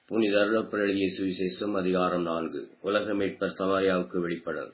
புனித அருளப்பரளிய சுவிசேஷம் அதிகாரம் நான்கு உலக மீட்பர் சமாரியாவுக்கு வெளிப்படல்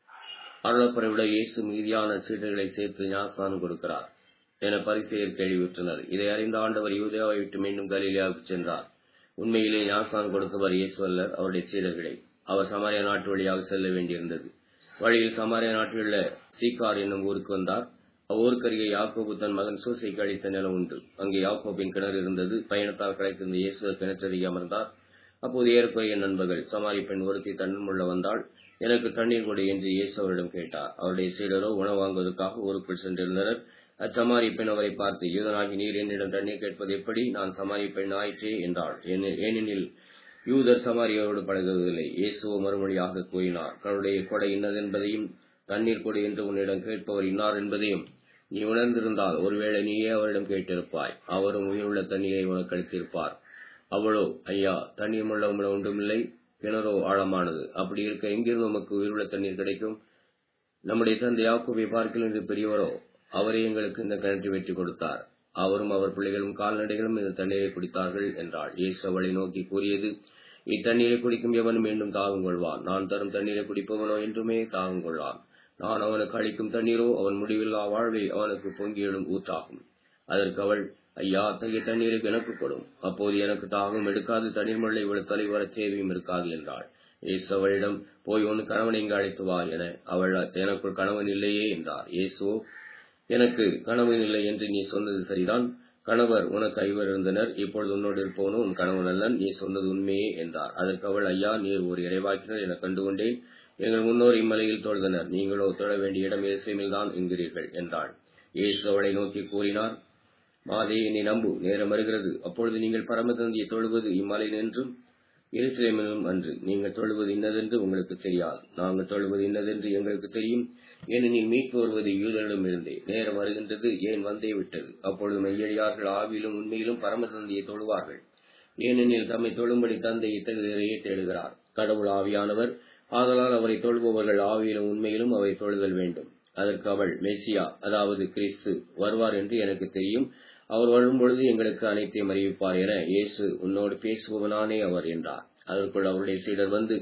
அருளப்பரை விட இயேசு மீதியான சீடர்களை சேர்த்து ஞாசானம் கொடுக்கிறார் என பரிசெயர் கேள்வியுற்றனர் இதை அறிந்த ஆண்டவர் யூதேவாவை விட்டு மீண்டும் கலீலியாவுக்கு சென்றார் உண்மையிலே ஞாசானம் கொடுத்தவர் இயேசு அல்லர் அவருடைய சீடர்களை அவர் சமாரியா நாட்டு வழியாக செல்ல வேண்டியிருந்தது வழியில் சமாரியா நாட்டில் உள்ள சீக்கார் என்னும் ஊருக்கு வந்தார் அவ்வூருக்கருகே யாக்கோபு தன் மகன் சூசைக்கு அளித்த நிலம் உண்டு அங்கே யாக்கோபின் கிணறு இருந்தது பயணத்தால் கிடைத்திருந்த இயேசு கிணற்றருகே அமர்ந்தார் அப்போது ஏற்புடைய நண்பர்கள் சமாரி பெண் ஒருத்தி தன்னுள்ள வந்தால் எனக்கு தண்ணீர் கொடு என்று இயேசு அவரிடம் கேட்டார் அவருடைய சீடரோ உணவு வாங்குவதற்காக ஊருக்குள் சென்றிருந்தனர் அச்சமாரி பெண் அவரை பார்த்து யூதனாகி நீர் என்னிடம் தண்ணீர் கேட்பது எப்படி நான் சமாரி பெண் ஆயிற்றே என்றாள் ஏனெனில் யூதர் சமாரியோடு பழகுவதில்லை இயேசுவோ மறுமொழியாக கூறினார் தன்னுடைய கொடை இன்னதென்பதையும் தண்ணீர் கொடு என்று உன்னிடம் கேட்பவர் இன்னார் என்பதையும் நீ உணர்ந்திருந்தால் ஒருவேளை நீயே அவரிடம் கேட்டிருப்பாய் அவரும் உயிருள்ள தண்ணீரை உனக்கு அளித்திருப்பார் அவளோ ஐயா தண்ணீர் உள்ள உங்களை ஒன்றுமில்லை கிணறோ ஆழமானது அப்படி இருக்க எங்கிருந்து நமக்கு உயிருள்ள தண்ணீர் கிடைக்கும் நம்முடைய தந்தை யாக்கோபை பார்க்கல் என்று பெரியவரோ அவரே எங்களுக்கு இந்த கிணற்றை வெற்றி கொடுத்தார் அவரும் அவர் பிள்ளைகளும் கால்நடைகளும் இந்த தண்ணீரை குடித்தார்கள் என்றாள் இயேசு அவளை நோக்கி கூறியது இத்தண்ணீரை குடிக்கும் எவன் மீண்டும் தாகம் கொள்வான் நான் தரும் தண்ணீரை குடிப்பவனோ என்றுமே தாகம் கொள்வான் நான் அவனுக்கு அளிக்கும் தண்ணீரோ அவன் முடிவில்லா வாழ்வை அவனுக்கு பொங்கியெழும் ஊத்தாகும் அதற்கு அவள் ஐயா அத்தகைய தண்ணீரை எனக்கு கொடும் அப்போது எனக்கு தாகம் எடுக்காது தண்ணீர் மல்லை இவ்வளவு தலைவர தேவையும் இருக்காது என்றாள் இயேசு அவளிடம் போய் உன் கணவனை இங்கு அழைத்து வா என அவள் எனக்குள் கணவன் இல்லையே என்றார் இயேசுவோ எனக்கு கணவன் இல்லை என்று நீ சொன்னது சரிதான் கணவர் உனக்கு ஐவர் இருந்தனர் இப்பொழுது உன்னோடு இருப்பவனோ உன் கணவன் அல்லன் நீ சொன்னது உண்மையே என்றார் அதற்கு அவள் ஐயா நீர் ஒரு இறைவாக்கினர் என கண்டுகொண்டேன் எங்கள் முன்னோர் இம்மலையில் தொழுதனர் நீங்களோ தொழ வேண்டிய இடம் இயேசுமில் தான் என்கிறீர்கள் என்றாள் இயேசு அவளை நோக்கி கூறினார் மாதே நீ நம்பு நேரம் வருகிறது அப்பொழுது நீங்கள் பரமதந்தியை தொழுவது இம்மலையில் என்றும் எருசலேமிலும் அன்று நீங்கள் தொழுவது இன்னதென்று உங்களுக்கு தெரியாது நாங்கள் தொழுவது இன்னதென்று எங்களுக்கு தெரியும் ஏனெனில் மீட்பு வருவது யூதரிடம் இருந்தே நேரம் வருகின்றது ஏன் வந்தே விட்டது அப்பொழுது மெய்யடியார்கள் ஆவியிலும் உண்மையிலும் பரமதந்தியை தொழுவார்கள் ஏனெனில் தம்மை தொழும்படி தந்தை இத்தகைய தேடுகிறார் கடவுள் ஆவியானவர் ஆதலால் அவரை தொழுபவர்கள் ஆவியிலும் உண்மையிலும் அவரை தொழுதல் வேண்டும் அதற்கு அவள் மெஸ்ஸியா அதாவது கிறிஸ்து வருவார் என்று எனக்கு தெரியும் அவர் வரும்பொழுது எங்களுக்கு அனைத்தையும் அறிவிப்பார் என இயேசு உன்னோடு பேசுபவனானே அவர் என்றார் அதற்குள் அவருடைய சீடர் வந்து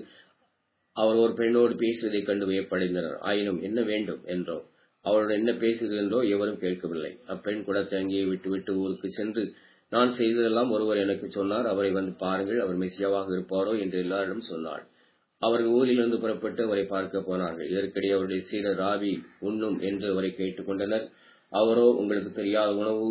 அவர் ஒரு பெண்ணோடு பேசுவதைக் கண்டு வியப்படைந்தனர் ஆயினும் என்ன வேண்டும் என்றோ அவருடன் என்ன பேசுகிறதோ எவரும் கேட்கவில்லை அப்பெண் குடத்தை அங்கேயே விட்டுவிட்டு ஊருக்கு சென்று நான் செய்ததெல்லாம் ஒருவர் எனக்கு சொன்னார் அவரை வந்து பாருங்கள் அவர் மெஸ்ஸியாவாக இருப்பாரோ என்று எல்லாரிடம் சொன்னாள் அவர்கள் ஊரிலிருந்து புறப்பட்டு அவரை பார்க்க போனார்கள் இதற்கிடையே அவருடைய சீடர் ராவி உண்ணும் என்று அவரை கேட்டுக்கொண்டனர் அவரோ உங்களுக்கு தெரியாத உணவு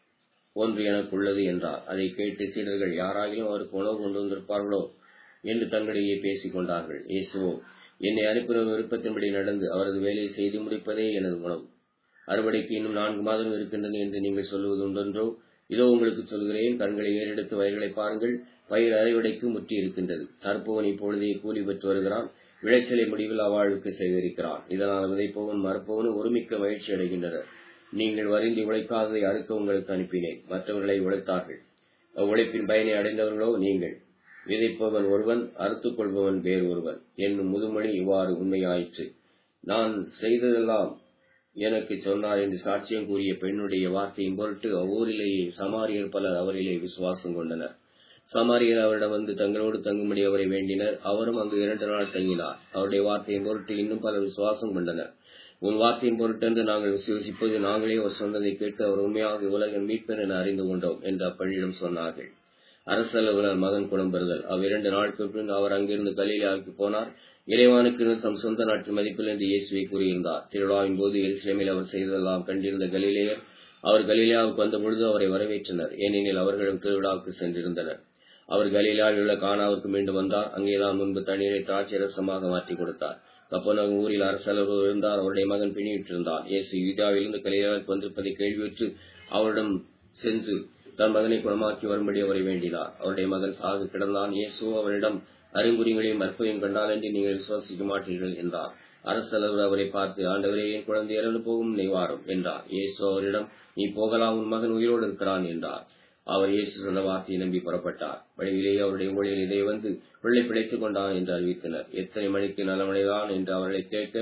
ஒன்று எனக்கு உள்ளது என்றார் அதை கேட்டு சீடர்கள் யாராகிலும் அவருக்கு உணவு கொண்டு வந்திருப்பார்களோ என்று தங்களிடையே பேசிக் கொண்டார்கள் இயேசுவோ என்னை அனுப்பின விருப்பத்தின்படி நடந்து அவரது வேலையை செய்து முடிப்பதே எனது உணவு அறுவடைக்கு இன்னும் நான்கு மாதம் இருக்கின்றன என்று நீங்கள் சொல்வது உண்டென்றோ இதோ உங்களுக்கு சொல்கிறேன் கண்களை ஏறெடுத்து வயல்களை பாருங்கள் பயிர் அறுவடைக்கு முற்றி இருக்கின்றது அற்பவன் இப்பொழுதே கூலி பெற்று வருகிறான் விளைச்சலை முடிவில் அவ்வாழ்வுக்கு சேகரிக்கிறான் இதனால் விதைப்பவன் மறுப்பவனும் ஒருமிக்க மகிழ்ச்சி அடைகின்றனர் நீங்கள் வருந்தி உழைக்காததை அறுக்க உங்களுக்கு அனுப்பினேன் மற்றவர்களை உழைத்தார்கள் அவ்வுழைப்பின் பயனை அடைந்தவர்களோ நீங்கள் விதைப்பவன் ஒருவன் அறுத்துக் கொள்பவன் வேறு ஒருவன் என்னும் முதுமொழி இவ்வாறு உண்மையாயிற்று நான் செய்ததெல்லாம் எனக்கு சொன்னார் என்று சாட்சியம் கூறிய பெண்ணுடைய வார்த்தையின் பொருட்டு அவ்வூரிலேயே சமாரியர் பலர் அவரிலே விசுவாசம் கொண்டனர் சமாரியர் அவரிடம் வந்து தங்களோடு தங்கும்படி அவரை வேண்டினர் அவரும் அங்கு இரண்டு நாள் தங்கினார் அவருடைய வார்த்தையின் பொருட்டு இன்னும் பலர் விசுவாசம் கொண்டனர் உன் வார்த்தையின் பொருட்டென்று நாங்கள் விசுவசிப்பது நாங்களே ஒரு சொன்னதை கேட்டு அவர் உண்மையாக உலகின் மீட்பர் என அறிந்து கொண்டோம் என்று அப்பள்ளியிடம் சொன்னார்கள் அரசலுவலர் மகன் குணம்பெறுதல் அவ்விரண்டு நாட்களுக்கு பின் அவர் அங்கிருந்து கலீலியாவுக்கு போனார் இறைவானுக்கு தம் சொந்த நாட்டு மதிப்பில் என்று இயேசுவை கூறியிருந்தார் திருவிழாவின் போது எருசலேமில் அவர் செய்ததெல்லாம் கண்டிருந்த கலீலேயர் அவர் கலீலியாவுக்கு வந்தபொழுது அவரை வரவேற்றனர் ஏனெனில் அவர்களும் திருவிழாவுக்கு சென்றிருந்தனர் அவர் கலீலாவில் உள்ள கானாவுக்கு மீண்டும் வந்தார் அங்கேதான் முன்பு தண்ணீரை திராட்சை ரசமாக மாற்றி கொடுத்தார் கப்பனகம் ஊரில் அரசலர் இருந்தார் அவருடைய மகன் பிணியிட்டிருந்தார் இயேசு யூதாவிலிருந்து கலீலாவுக்கு வந்திருப்பதை கேள்வியுற்று அவரிடம் சென்று தன் மகனை குணமாக்கி வரும்படி அவரை வேண்டினார் அவருடைய மகன் சாகு கிடந்தான் இயேசு அவரிடம் அறிகுறிகளையும் அற்பையும் கண்டால் என்று நீங்கள் விசுவாசிக்க மாட்டீர்கள் என்றார் அரசலவர் அவரை பார்த்து ஆண்டவரே என் குழந்தை இறந்து போகும் நெய்வாரும் என்றார் இயேசு அவரிடம் நீ போகலாம் உன் மகன் உயிரோடு இருக்கிறான் என்றார் அவர் இயேசு சொன்ன வார்த்தையை நம்பி புறப்பட்டார் வழியிலேயே அவருடைய ஊழியர் இதை வந்து பிள்ளை பிழைத்துக் கொண்டான் என்று அறிவித்தனர் எத்தனை மணிக்கு நலமடைதான் என்று அவர்களை கேட்க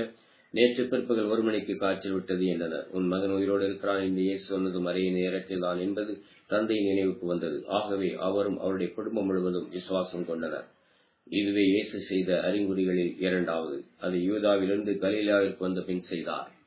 நேற்று பிற்பகல் ஒரு மணிக்கு காய்ச்சல் விட்டது என்றனர் உன் மகன் உயிரோடு இருக்கிறான் என்று இயேசு சொன்னது மறைய நேரத்தில் தான் என்பது தந்தையின் நினைவுக்கு வந்தது ஆகவே அவரும் அவருடைய குடும்பம் முழுவதும் விசுவாசம் கொண்டனர் இதுவே இயேசு செய்த அறிகுறிகளில் இரண்டாவது அது யூதாவிலிருந்து கலீலாவிற்கு வந்த பின் செய்தார்